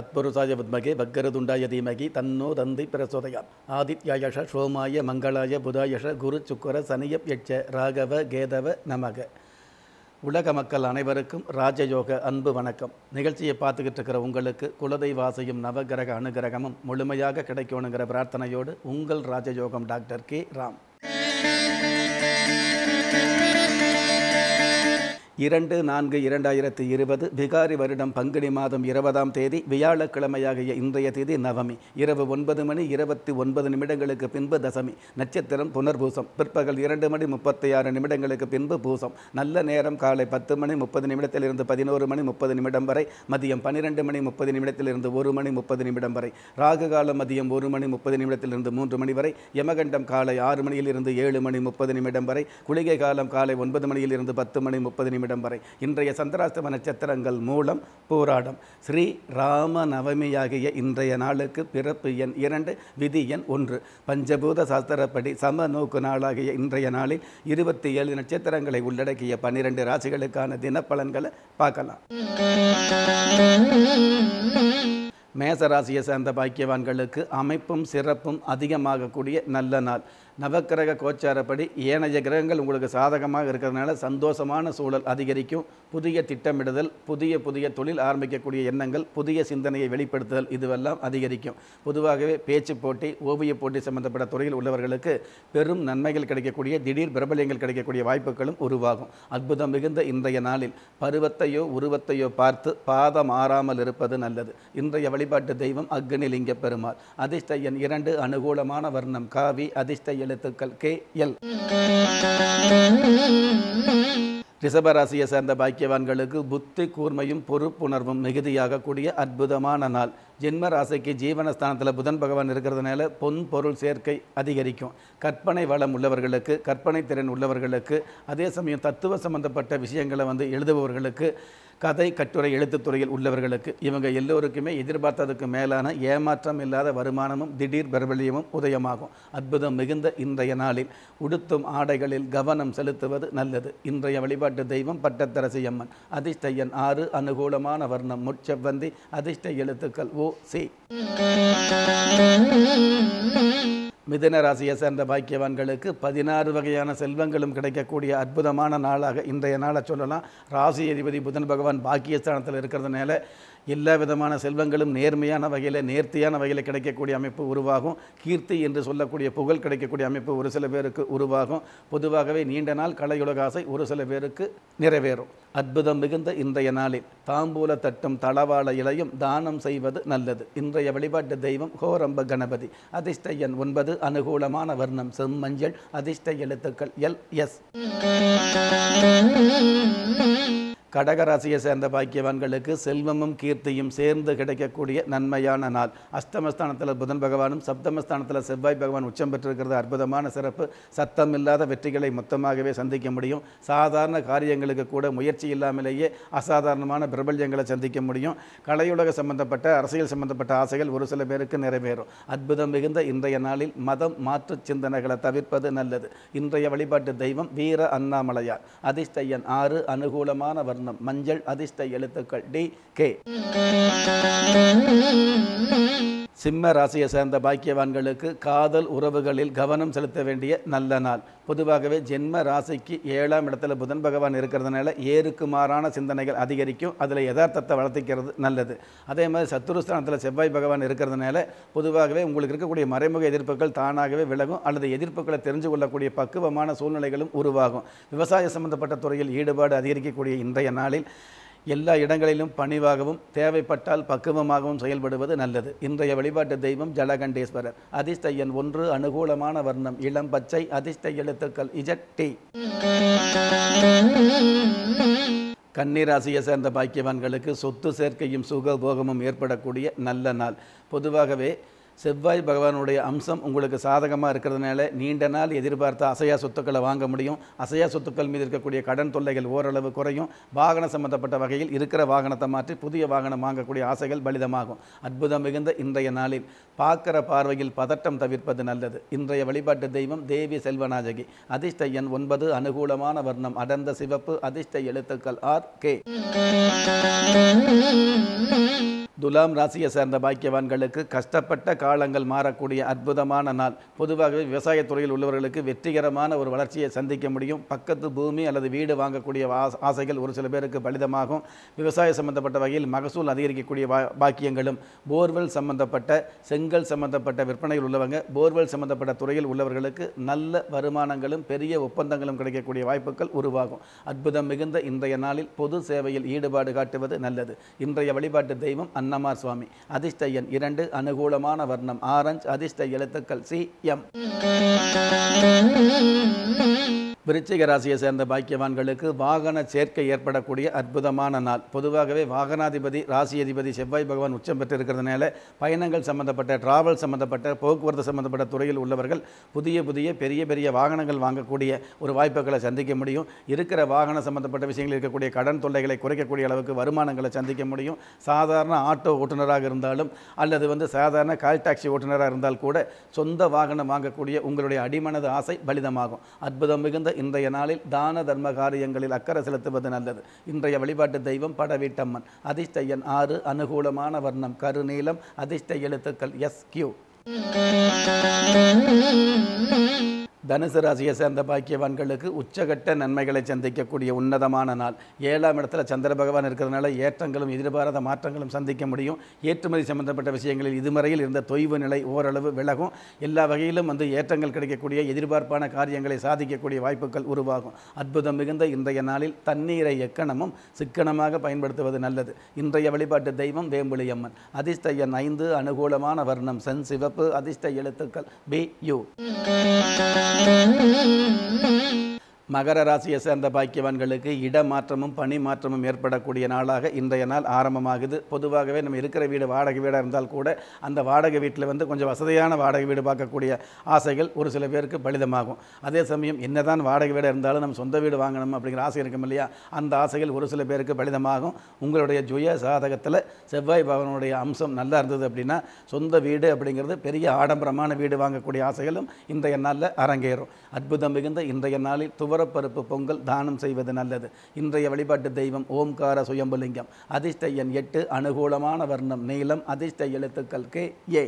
தத்புருஷாய வித்மகே வக்கரதுண்டாய தீமகி தன்னோ தந்தி பிரசோதயாத் ஆதித்யாயஷ சோமாய மங்களாய புதாயஷ குரு சுக்கர சனியப் யட்ச ராகவ கேதவ நமக உலக மக்கள் அனைவருக்கும் ராஜயோக அன்பு வணக்கம் நிகழ்ச்சியை பார்த்துக்கிட்டு இருக்கிற உங்களுக்கு குலதெய்வாசையும் நவகிரக அனுகிரகமும் முழுமையாக கிடைக்கணுங்கிற பிரார்த்தனையோடு உங்கள் ராஜயோகம் டாக்டர் கே ராம் இரண்டு நான்கு இரண்டாயிரத்தி இருபது பிகாரி வருடம் பங்குனி மாதம் இருபதாம் தேதி வியாழக்கிழமையாகிய இன்றைய தேதி நவமி இரவு ஒன்பது மணி இருபத்தி ஒன்பது நிமிடங்களுக்கு பின்பு தசமி நட்சத்திரம் புனர்பூசம் பிற்பகல் இரண்டு மணி முப்பத்தி ஆறு நிமிடங்களுக்கு பின்பு பூசம் நல்ல நேரம் காலை பத்து மணி முப்பது நிமிடத்திலிருந்து பதினோரு மணி முப்பது நிமிடம் வரை மதியம் பன்னிரெண்டு மணி முப்பது நிமிடத்திலிருந்து ஒரு மணி முப்பது நிமிடம் வரை ராகு காலம் மதியம் ஒரு மணி முப்பது நிமிடத்திலிருந்து மூன்று மணி வரை யமகண்டம் காலை ஆறு மணியிலிருந்து ஏழு மணி முப்பது நிமிடம் வரை குளிகை காலம் காலை ஒன்பது மணியிலிருந்து பத்து மணி முப்பது நிமிடம் வரை இன்றைய சந்திராஷ்டம நட்சத்திரங்கள் மூலம் போராடம் ஸ்ரீ ராம நவமியாகிய இன்றைய நாளுக்கு பிறப்பு எண் இரண்டு விதி எண் ஒன்று பஞ்சபூத சாஸ்திரப்படி சம நோக்கு நாளாகிய இன்றைய நாளில் இருபத்தி ஏழு நட்சத்திரங்களை உள்ளடக்கிய பன்னிரண்டு ராசிகளுக்கான தினப்பலன்களை பார்க்கலாம் மேசராசியை சேர்ந்த பாக்கியவான்களுக்கு அமைப்பும் சிறப்பும் அதிகமாகக்கூடிய நல்ல நாள் நவக்கிரக கோச்சாரப்படி ஏனைய கிரகங்கள் உங்களுக்கு சாதகமாக இருக்கிறதுனால சந்தோஷமான சூழல் அதிகரிக்கும் புதிய திட்டமிடுதல் புதிய புதிய தொழில் ஆரம்பிக்கக்கூடிய எண்ணங்கள் புதிய சிந்தனையை வெளிப்படுத்துதல் இதுவெல்லாம் அதிகரிக்கும் பொதுவாகவே பேச்சு போட்டி ஓவிய போட்டி சம்பந்தப்பட்ட துறையில் உள்ளவர்களுக்கு பெரும் நன்மைகள் கிடைக்கக்கூடிய திடீர் பிரபல்யங்கள் கிடைக்கக்கூடிய வாய்ப்புகளும் உருவாகும் அற்புதம் மிகுந்த இன்றைய நாளில் பருவத்தையோ உருவத்தையோ பார்த்து பாதம் ஆறாமல் இருப்பது நல்லது இன்றைய வழிபாட்டு தெய்வம் அக்னிலிங்க பெருமாள் அதிர்ஷ்ட எண் இரண்டு அனுகூலமான வர்ணம் காவி அதிர்ஷ்ட எழுத்துக்கள் கே எல் ரிஷபராசியை சேர்ந்த பாக்கியவான்களுக்கு புத்தி கூர்மையும் பொறுப்புணர்வும் மிகுதியாகக்கூடிய அற்புதமான நாள் ஜென்ம ராசிக்கு ஜீவனஸ்தானத்தில் புதன் பகவான் இருக்கிறதுனால பொன் பொருள் சேர்க்கை அதிகரிக்கும் கற்பனை வளம் உள்ளவர்களுக்கு கற்பனை திறன் உள்ளவர்களுக்கு அதே சமயம் தத்துவ சம்பந்தப்பட்ட விஷயங்களை வந்து எழுதுபவர்களுக்கு கதை கட்டுரை எழுத்துத்துறையில் உள்ளவர்களுக்கு இவங்க எல்லோருக்குமே எதிர்பார்த்ததுக்கு மேலான ஏமாற்றம் இல்லாத வருமானமும் திடீர் பிரபல்யமும் உதயமாகும் அற்புதம் மிகுந்த இன்றைய நாளில் உடுத்தும் ஆடைகளில் கவனம் செலுத்துவது நல்லது இன்றைய வழிபாட்டு தெய்வம் பட்டத்தரசி அம்மன் அதிர்ஷ்ட எண் ஆறு அனுகூலமான வர்ணம் முட்செவ்வந்தி அதிர்ஷ்ட எழுத்துக்கள் ஓ சி மிதுன ராசியை சேர்ந்த பாக்கியவான்களுக்கு பதினாறு வகையான செல்வங்களும் கிடைக்கக்கூடிய அற்புதமான நாளாக இன்றைய நாளை சொல்லலாம் ராசி அதிபதி புதன் பகவான் பாக்கியஸ்தானத்தில் இருக்கிறதுனால எல்லா விதமான செல்வங்களும் நேர்மையான வகையில் நேர்த்தியான வகையில் கிடைக்கக்கூடிய அமைப்பு உருவாகும் கீர்த்தி என்று சொல்லக்கூடிய புகழ் கிடைக்கக்கூடிய அமைப்பு ஒரு சில பேருக்கு உருவாகும் பொதுவாகவே நீண்ட நாள் கலையுலக ஆசை ஒரு சில பேருக்கு நிறைவேறும் அற்புதம் மிகுந்த இன்றைய நாளில் தாம்பூல தட்டும் தளவாழ இலையும் தானம் செய்வது நல்லது இன்றைய வழிபாட்டு தெய்வம் கோரம்ப கணபதி அதிர்ஷ்ட எண் ஒன்பது அனுகூலமான வர்ணம் செம்மஞ்சள் அதிர்ஷ்ட எழுத்துக்கள் எல் எஸ் கடகராசியை சேர்ந்த பாக்கியவான்களுக்கு செல்வமும் கீர்த்தியும் சேர்ந்து கிடைக்கக்கூடிய நன்மையான நாள் அஷ்டமஸ்தானத்தில் புதன் பகவானும் சப்தமஸ்தானத்தில் செவ்வாய் பகவான் உச்சம் பெற்றிருக்கிறது அற்புதமான சிறப்பு சத்தம் இல்லாத வெற்றிகளை மொத்தமாகவே சந்திக்க முடியும் சாதாரண காரியங்களுக்கு கூட முயற்சி இல்லாமலேயே அசாதாரணமான பிரபல்யங்களை சந்திக்க முடியும் கலையுலக சம்பந்தப்பட்ட அரசியல் சம்பந்தப்பட்ட ஆசைகள் ஒரு சில பேருக்கு நிறைவேறும் அற்புதம் மிகுந்த இன்றைய நாளில் மதம் மாற்று சிந்தனைகளை தவிர்ப்பது நல்லது இன்றைய வழிபாட்டு தெய்வம் வீர அண்ணாமலையார் அதிர்ஷ்ட எண் ஆறு அனுகூலமான வர்ணம் மஞ்சள் அதிர்ஷ்ட எழுத்துக்கள் டி கே சிம்ம ராசியை சேர்ந்த பாக்கியவான்களுக்கு காதல் உறவுகளில் கவனம் செலுத்த வேண்டிய நல்ல நாள் பொதுவாகவே ஜென்ம ராசிக்கு ஏழாம் இடத்துல புதன் பகவான் இருக்கிறதுனால ஏருக்கு மாறான சிந்தனைகள் அதிகரிக்கும் அதில் யதார்த்தத்தை வளர்த்திக்கிறது நல்லது அதே மாதிரி சத்துருஸ்தானத்தில் செவ்வாய் பகவான் இருக்கிறதுனால பொதுவாகவே உங்களுக்கு இருக்கக்கூடிய மறைமுக எதிர்ப்புகள் தானாகவே விலகும் அல்லது எதிர்ப்புகளை தெரிஞ்சு கொள்ளக்கூடிய பக்குவமான சூழ்நிலைகளும் உருவாகும் விவசாய சம்பந்தப்பட்ட துறையில் ஈடுபாடு அதிகரிக்கக்கூடிய இன்றைய நாளில் எல்லா இடங்களிலும் பணிவாகவும் தேவைப்பட்டால் பக்குவமாகவும் செயல்படுவது நல்லது இன்றைய வழிபாட்டு தெய்வம் ஜலகண்டேஸ்வரர் அதிர்ஷ்ட எண் ஒன்று அனுகூலமான வர்ணம் இளம் பச்சை அதிர்ஷ்ட எழுத்துக்கள் இஜட் டி கன்னிராசியை சேர்ந்த பாக்கியவான்களுக்கு சொத்து சேர்க்கையும் சுகபோகமும் ஏற்படக்கூடிய நல்ல நாள் பொதுவாகவே செவ்வாய் பகவானுடைய அம்சம் உங்களுக்கு சாதகமாக இருக்கிறதுனால நீண்ட நாள் எதிர்பார்த்த அசையா சொத்துக்களை வாங்க முடியும் அசையா சொத்துக்கள் மீது இருக்கக்கூடிய கடன் தொல்லைகள் ஓரளவு குறையும் வாகனம் சம்பந்தப்பட்ட வகையில் இருக்கிற வாகனத்தை மாற்றி புதிய வாகனம் வாங்கக்கூடிய ஆசைகள் பலிதமாகும் அற்புதம் மிகுந்த இன்றைய நாளில் பார்க்கிற பார்வையில் பதட்டம் தவிர்ப்பது நல்லது இன்றைய வழிபாட்டு தெய்வம் தேவி செல்வநாயகி அதிர்ஷ்ட எண் ஒன்பது அனுகூலமான வர்ணம் அடர்ந்த சிவப்பு அதிர்ஷ்ட எழுத்துக்கள் ஆர் கே துலாம் ராசியை சேர்ந்த பாக்கியவான்களுக்கு கஷ்டப்பட்ட காலங்கள் மாறக்கூடிய அற்புதமான நாள் பொதுவாகவே விவசாயத் துறையில் உள்ளவர்களுக்கு வெற்றிகரமான ஒரு வளர்ச்சியை சந்திக்க முடியும் பக்கத்து பூமி அல்லது வீடு வாங்கக்கூடிய ஆச- ஆசைகள் ஒரு சில பேருக்கு பலிதமாகும் விவசாய சம்பந்தப்பட்ட வகையில் மகசூல் அதிகரிக்கக்கூடிய வா- பாக்கியங்களும் போர்வெல் சம்பந்தப்பட்ட செங்கல் சம்பந்தப்பட்ட விற்பனையில் உள்ளவங்க போர்வெல் சம்பந்தப்பட்ட துறையில் உள்ளவர்களுக்கு நல்ல வருமானங்களும் பெரிய ஒப்பந்தங்களும் கிடைக்கக்கூடிய வாய்ப்புகள் உருவாகும் அற்புதம் மிகுந்த இன்றைய நாளில் பொது சேவையில் ஈடுபாடு காட்டுவது நல்லது இன்றைய வழிபாட்டு தெய்வம் அன்னமார் சுவாமி அதிர்ஷ்ட எண் இரண்டு அனுகூலமான வர்ணம் ஆரஞ்சு அதிர்ஷ்ட எழுத்துக்கள் சி எம் விருச்சிக ராசியை சேர்ந்த பாக்கியவான்களுக்கு வாகன சேர்க்கை ஏற்படக்கூடிய அற்புதமான நாள் பொதுவாகவே வாகனாதிபதி ராசி அதிபதி செவ்வாய் பகவான் உச்சம் பெற்றிருக்கிறதுனால பயணங்கள் சம்பந்தப்பட்ட டிராவல் சம்பந்தப்பட்ட போக்குவரத்து சம்பந்தப்பட்ட துறையில் உள்ளவர்கள் புதிய புதிய பெரிய பெரிய வாகனங்கள் வாங்கக்கூடிய ஒரு வாய்ப்புகளை சந்திக்க முடியும் இருக்கிற வாகனம் சம்பந்தப்பட்ட விஷயங்கள் இருக்கக்கூடிய கடன் தொல்லைகளை குறைக்கக்கூடிய அளவுக்கு வருமானங்களை சந்திக்க முடியும் சாதாரண ஆட்டோ ஓட்டுநராக இருந்தாலும் அல்லது வந்து சாதாரண கால் டாக்ஸி ஓட்டுநராக இருந்தால் கூட சொந்த வாகனம் வாங்கக்கூடிய உங்களுடைய அடிமனது ஆசை பலிதமாகும் அற்புதம் மிகுந்த இன்றைய நாளில் தான தர்ம காரியங்களில் அக்கறை செலுத்துவது நல்லது இன்றைய வழிபாட்டு தெய்வம் படவீட்டம்மன் அதிர்ஷ்ட எண் ஆறு அனுகூலமான வர்ணம் கருநீலம் அதிர்ஷ்ட எழுத்துக்கள் எஸ் கியூ தனுசு ராசியை சேர்ந்த பாக்கியவான்களுக்கு உச்சகட்ட நன்மைகளை சந்திக்கக்கூடிய உன்னதமான நாள் ஏழாம் இடத்துல சந்திர பகவான் இருக்கிறதுனால ஏற்றங்களும் எதிர்பாராத மாற்றங்களும் சந்திக்க முடியும் ஏற்றுமதி சம்பந்தப்பட்ட விஷயங்களில் இதுவரையில் இருந்த தொய்வு நிலை ஓரளவு விலகும் எல்லா வகையிலும் வந்து ஏற்றங்கள் கிடைக்கக்கூடிய எதிர்பார்ப்பான காரியங்களை சாதிக்கக்கூடிய வாய்ப்புகள் உருவாகும் அற்புதம் மிகுந்த இன்றைய நாளில் தண்ணீரை எக்கணமும் சிக்கனமாக பயன்படுத்துவது நல்லது இன்றைய வழிபாட்டு தெய்வம் வேம்புலியம்மன் அதிர்ஷ்ட எண் ஐந்து அனுகூலமான வர்ணம் சென் சிவப்பு அதிர்ஷ்ட எழுத்துக்கள் பி யு மகர ராசியை சேர்ந்த பாக்கியவான்களுக்கு இடமாற்றமும் பணி மாற்றமும் ஏற்படக்கூடிய நாளாக இன்றைய நாள் ஆரம்பமாகுது பொதுவாகவே நம்ம இருக்கிற வீடு வாடகை வீடாக இருந்தால் கூட அந்த வாடகை வீட்டில் வந்து கொஞ்சம் வசதியான வாடகை வீடு பார்க்கக்கூடிய ஆசைகள் ஒரு சில பேருக்கு பலிதமாகும் அதே சமயம் என்னதான் வாடகை வீடாக இருந்தாலும் நம்ம சொந்த வீடு வாங்கணும் அப்படிங்கிற ஆசை இருக்கும் இல்லையா அந்த ஆசைகள் ஒரு சில பேருக்கு பலிதமாகும் உங்களுடைய சுய சாதகத்தில் செவ்வாய் பகவானுடைய அம்சம் நல்லா இருந்தது அப்படின்னா சொந்த வீடு அப்படிங்கிறது பெரிய ஆடம்பரமான வீடு வாங்கக்கூடிய ஆசைகளும் இன்றைய நாளில் அரங்கேறும் அற்புதம் மிகுந்த இன்றைய நாளில் துவரப்பருப்பு பொங்கல் தானம் செய்வது நல்லது இன்றைய வழிபாட்டு தெய்வம் ஓம்கார சுயம்புலிங்கம் அதிர்ஷ்ட எண் எட்டு அனுகூலமான வர்ணம் நீலம் அதிர்ஷ்ட எழுத்துக்கள் கே ஏ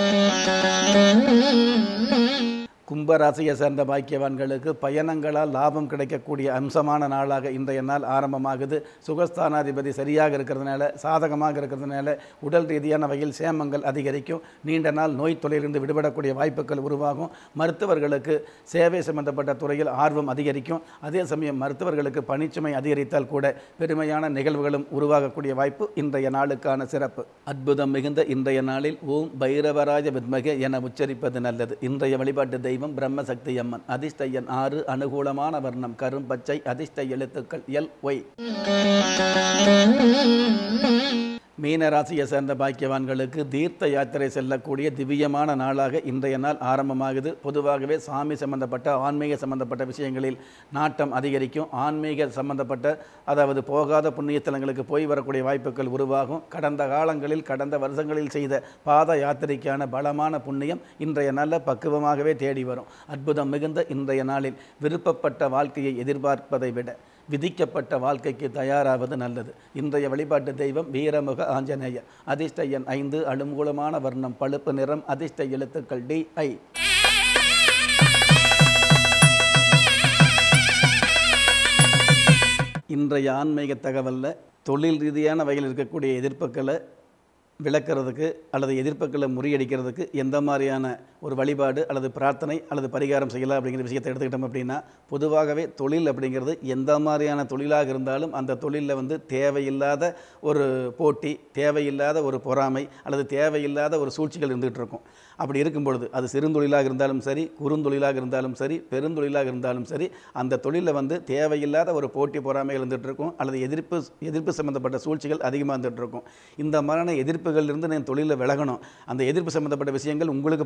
கும்பராசியை சேர்ந்த பாக்கியவான்களுக்கு பயணங்களால் லாபம் கிடைக்கக்கூடிய அம்சமான நாளாக இன்றைய நாள் ஆரம்பமாகுது சுகஸ்தானாதிபதி சரியாக இருக்கிறதுனால சாதகமாக இருக்கிறதுனால உடல் ரீதியான வகையில் சேமங்கள் அதிகரிக்கும் நீண்ட நாள் நோய் தொழிலிருந்து விடுபடக்கூடிய வாய்ப்புகள் உருவாகும் மருத்துவர்களுக்கு சேவை சம்பந்தப்பட்ட துறையில் ஆர்வம் அதிகரிக்கும் அதே சமயம் மருத்துவர்களுக்கு பணிச்சுமை அதிகரித்தால் கூட பெருமையான நிகழ்வுகளும் உருவாகக்கூடிய வாய்ப்பு இன்றைய நாளுக்கான சிறப்பு அற்புதம் மிகுந்த இன்றைய நாளில் ஓம் பைரவராஜ வித்மகே என உச்சரிப்பது நல்லது இன்றைய வழிபாட்டு தெய்வம் பிரம்மசக்தி அம்மன் அதிர்ஷ்ட எண் ஆறு அனுகூலமான வர்ணம் கரும்பச்சை அதிர்ஷ்ட எழுத்துக்கள் எல் ஒய் மீன ராசியை சேர்ந்த பாக்கியவான்களுக்கு தீர்த்த யாத்திரை செல்லக்கூடிய திவ்யமான நாளாக இன்றைய நாள் ஆரம்பமாகுது பொதுவாகவே சாமி சம்பந்தப்பட்ட ஆன்மீக சம்பந்தப்பட்ட விஷயங்களில் நாட்டம் அதிகரிக்கும் ஆன்மீக சம்பந்தப்பட்ட அதாவது போகாத புண்ணிய ஸ்தலங்களுக்கு போய் வரக்கூடிய வாய்ப்புகள் உருவாகும் கடந்த காலங்களில் கடந்த வருஷங்களில் செய்த பாத யாத்திரைக்கான பலமான புண்ணியம் இன்றைய நாளில் பக்குவமாகவே தேடி வரும் அற்புதம் மிகுந்த இன்றைய நாளில் விருப்பப்பட்ட வாழ்க்கையை எதிர்பார்ப்பதை விட விதிக்கப்பட்ட வாழ்க்கைக்கு தயாராவது நல்லது இன்றைய வழிபாட்டு தெய்வம் வீரமுக ஆஞ்சநேயர் அதிர்ஷ்ட எண் ஐந்து அலுங்கூலமான வர்ணம் பழுப்பு நிறம் அதிர்ஷ்ட எழுத்துக்கள் டி ஐ இன்றைய ஆன்மீக தகவலில் தொழில் ரீதியான வகையில் இருக்கக்கூடிய எதிர்ப்புகளை விளக்குறதுக்கு அல்லது எதிர்ப்புகளை முறியடிக்கிறதுக்கு எந்த மாதிரியான ஒரு வழிபாடு அல்லது பிரார்த்தனை அல்லது பரிகாரம் செய்யலாம் அப்படிங்கிற விஷயத்தை எடுத்துக்கிட்டோம் அப்படின்னா பொதுவாகவே தொழில் அப்படிங்கிறது எந்த மாதிரியான தொழிலாக இருந்தாலும் அந்த தொழிலில் வந்து தேவையில்லாத ஒரு போட்டி தேவையில்லாத ஒரு பொறாமை அல்லது தேவையில்லாத ஒரு சூழ்ச்சிகள் இருந்துகிட்டு இருக்கும் அப்படி இருக்கும் பொழுது அது சிறுந்தொழிலாக இருந்தாலும் சரி குறுந்தொழிலாக இருந்தாலும் சரி பெருந்தொழிலாக இருந்தாலும் சரி அந்த தொழிலில் வந்து தேவையில்லாத ஒரு போட்டி பொறாமைகள் இருந்துகிட்டு இருக்கும் அல்லது எதிர்ப்பு எதிர்ப்பு சம்மந்தப்பட்ட சூழ்ச்சிகள் அதிகமாக இருந்துகிட்டு இருக்கும் இந்த மாதிரியான எதிர்ப்புகளிலிருந்து நான் தொழிலில் விலகணும் அந்த எதிர்ப்பு சம்மந்தப்பட்ட விஷயங்கள் உங்களுக்கு பாதிக்கக்கூடாது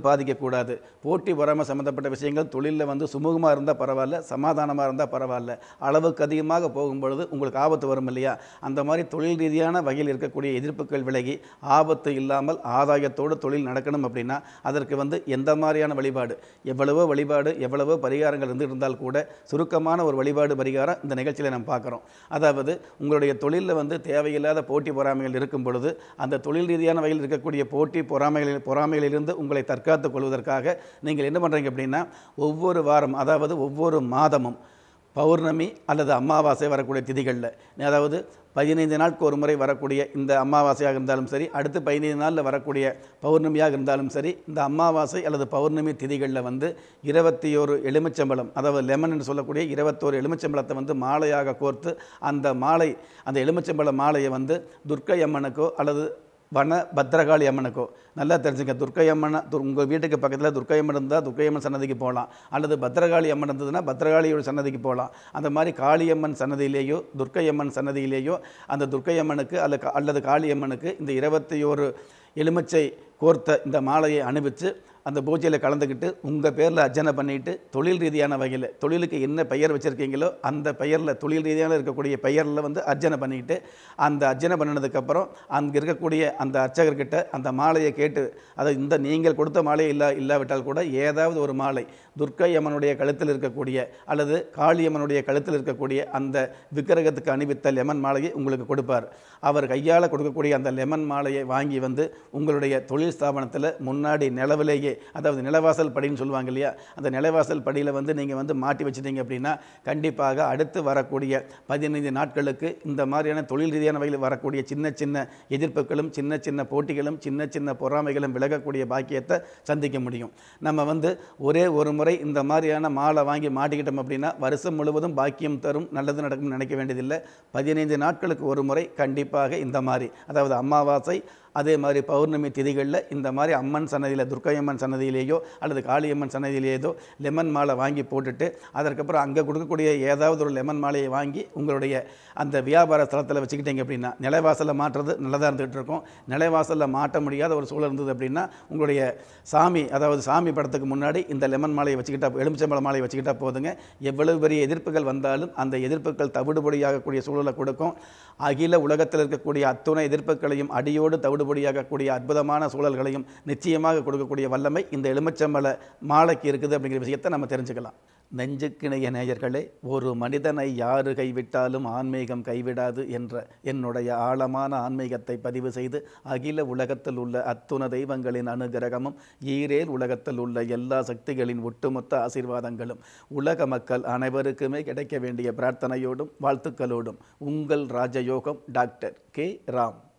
செய்யக்கூடாது போட்டி பொறாமை சம்மந்தப்பட்ட விஷயங்கள் தொழிலில் வந்து சுமூகமாக இருந்தால் பரவாயில்ல சமாதானமாக இருந்தால் பரவாயில்ல அளவுக்கு அதிகமாக போகும்பொழுது உங்களுக்கு ஆபத்து வரும் இல்லையா அந்த மாதிரி தொழில் ரீதியான வகையில் இருக்கக்கூடிய எதிர்ப்புகள் விலகி ஆபத்து இல்லாமல் ஆதாயத்தோடு தொழில் நடக்கணும் அப்படின்னா அதற்கு வந்து எந்த மாதிரியான வழிபாடு எவ்வளவோ வழிபாடு எவ்வளவோ பரிகாரங்கள் இருந்து இருந்தால் கூட சுருக்கமான ஒரு வழிபாடு பரிகாரம் இந்த நிகழ்ச்சியில் நம்ம பார்க்குறோம் அதாவது உங்களுடைய தொழிலில் வந்து தேவையில்லாத போட்டி பொறாமைகள் இருக்கும் பொழுது அந்த தொழில் ரீதியான வகையில் இருக்கக்கூடிய போட்டி பொறாமைகளில் பொறாமைகளிலிருந்து உங்களை தற்காத்துக் கொள்வதற்காக நீங்கள் என்ன பண்ணுறீங்க அப்படின்னா ஒவ்வொரு வாரம் அதாவது ஒவ்வொரு மாதமும் பௌர்ணமி அல்லது அமாவாசை வரக்கூடிய திதிகளில் அதாவது பதினைந்து நாட்கு ஒரு முறை வரக்கூடிய இந்த அமாவாசையாக இருந்தாலும் சரி அடுத்து பதினைந்து நாளில் வரக்கூடிய பௌர்ணமியாக இருந்தாலும் சரி இந்த அமாவாசை அல்லது பௌர்ணமி திதிகளில் வந்து இருபத்தி ஒரு எலுமிச்சம்பழம் அதாவது லெமன் என்று சொல்லக்கூடிய இருபத்தோரு எலுமிச்சம்பழத்தை வந்து மாலையாக கோர்த்து அந்த மாலை அந்த எலுமிச்சம்பழ மாலையை வந்து துர்க்கை அம்மனுக்கோ அல்லது வன பத்ரகாளி அம்மனுக்கோ நல்லா தெரிஞ்சுங்க துர்க்கை அம்மன் உங்கள் வீட்டுக்கு பக்கத்தில் துர்க்கை அம்மன் இருந்தால் துர்க்கை அம்மன் சன்னதிக்கு போகலாம் அல்லது பத்ரகாளி அம்மன் இருந்ததுன்னா பத்ரகாளியோட சன்னதிக்கு போகலாம் அந்த மாதிரி காளியம்மன் சன்னதியிலேயோ துர்க்கை அம்மன் சன்னதியிலேயோ அந்த துர்க்கை அம்மனுக்கு அல்ல அல்லது காளியம்மனுக்கு இந்த இருபத்தி ஒரு எலுமிச்சை கோர்த்த இந்த மாலையை அணிவித்து அந்த பூஜையில் கலந்துக்கிட்டு உங்கள் பேரில் அர்ச்சனை பண்ணிட்டு தொழில் ரீதியான வகையில் தொழிலுக்கு என்ன பெயர் வச்சுருக்கீங்களோ அந்த பெயரில் தொழில் ரீதியான இருக்கக்கூடிய பெயரில் வந்து அர்ச்சனை பண்ணிட்டு அந்த அர்ச்சனை பண்ணினதுக்கப்புறம் அங்கே இருக்கக்கூடிய அந்த அர்ச்சகர்கிட்ட அந்த மாலையை கேட்டு அதை இந்த நீங்கள் கொடுத்த மாலை இல்லா இல்லாவிட்டால் கூட ஏதாவது ஒரு மாலை துர்க்கை அம்மனுடைய கழுத்தில் இருக்கக்கூடிய அல்லது காளியம்மனுடைய கழுத்தில் இருக்கக்கூடிய அந்த விக்கிரகத்துக்கு அணிவித்த லெமன் மாலையை உங்களுக்கு கொடுப்பார் அவர் கையால் கொடுக்கக்கூடிய அந்த லெமன் மாலையை வாங்கி வந்து உங்களுடைய தொழில் ஸ்தாபனத்தில் முன்னாடி நிலவிலேயே அதாவது நிலவாசல் படின்னு சொல்லுவாங்க இல்லையா அந்த நிலவாசல் படியில் வந்து நீங்கள் வந்து மாட்டி வச்சிட்டீங்க அப்படின்னா கண்டிப்பாக அடுத்து வரக்கூடிய பதினைந்து நாட்களுக்கு இந்த மாதிரியான தொழில் ரீதியான வகையில் வரக்கூடிய சின்ன சின்ன எதிர்ப்புகளும் சின்ன சின்ன போட்டிகளும் சின்ன சின்ன பொறாமைகளும் விலகக்கூடிய பாக்கியத்தை சந்திக்க முடியும் நம்ம வந்து ஒரே ஒரு முறை இந்த மாதிரியான மாலை வாங்கி மாட்டிக்கிட்டோம் அப்படின்னா வருஷம் முழுவதும் பாக்கியம் தரும் நல்லது நடக்கும்னு நினைக்க வேண்டியதில்லை பதினைந்து நாட்களுக்கு ஒரு முறை கண்டிப்பாக இந்த மாதிரி அதாவது அமாவாசை அதே மாதிரி பௌர்ணமி திதிகளில் இந்த மாதிரி அம்மன் சன்னதியில் துர்க்கையம்மன் சன்னதியிலேயோ அல்லது காளியம்மன் சன்னதியிலேயோ லெமன் மாலை வாங்கி போட்டுட்டு அதற்கப்புறம் அங்கே கொடுக்கக்கூடிய ஏதாவது ஒரு லெமன் மாலையை வாங்கி உங்களுடைய அந்த வியாபார ஸ்தலத்தில் வச்சுக்கிட்டீங்க அப்படின்னா நிலைவாசலில் மாட்டுறது நல்லதாக இருந்துகிட்டு இருக்கும் நிலைவாசலில் மாட்ட முடியாத ஒரு சூழல் இருந்தது அப்படின்னா உங்களுடைய சாமி அதாவது சாமி படத்துக்கு முன்னாடி இந்த லெமன் மாலையை வச்சுக்கிட்டா எலுமிச்சம்பழ மாலையை வச்சுக்கிட்டா போதுங்க எவ்வளவு பெரிய எதிர்ப்புகள் வந்தாலும் அந்த எதிர்ப்புகள் தவிடுபடியாகக்கூடிய சூழலை கொடுக்கும் அகில உலகத்தில் இருக்கக்கூடிய அத்துணை எதிர்ப்புகளையும் அடியோடு தவிடுபடியாகக்கூடிய அற்புதமான சூழல்களையும் நிச்சயமாக கொடுக்கக்கூடிய வல்லமை இந்த எலுமிச்சம்பழ மாலைக்கு இருக்குது அப்படிங்கிற விஷயத்தை நம்ம தெரிஞ்சுக்கலாம் நெஞ்சுக்கிணைய நேயர்களே ஒரு மனிதனை யாரு கைவிட்டாலும் ஆன்மீகம் கைவிடாது என்ற என்னுடைய ஆழமான ஆன்மீகத்தை பதிவு செய்து அகில உலகத்தில் உள்ள அத்துண தெய்வங்களின் அனுகிரகமும் ஈரேல் உலகத்தில் உள்ள எல்லா சக்திகளின் ஒட்டுமொத்த ஆசீர்வாதங்களும் உலக மக்கள் அனைவருக்குமே கிடைக்க வேண்டிய பிரார்த்தனையோடும் வாழ்த்துக்களோடும் உங்கள் ராஜயோகம் டாக்டர் கே ராம்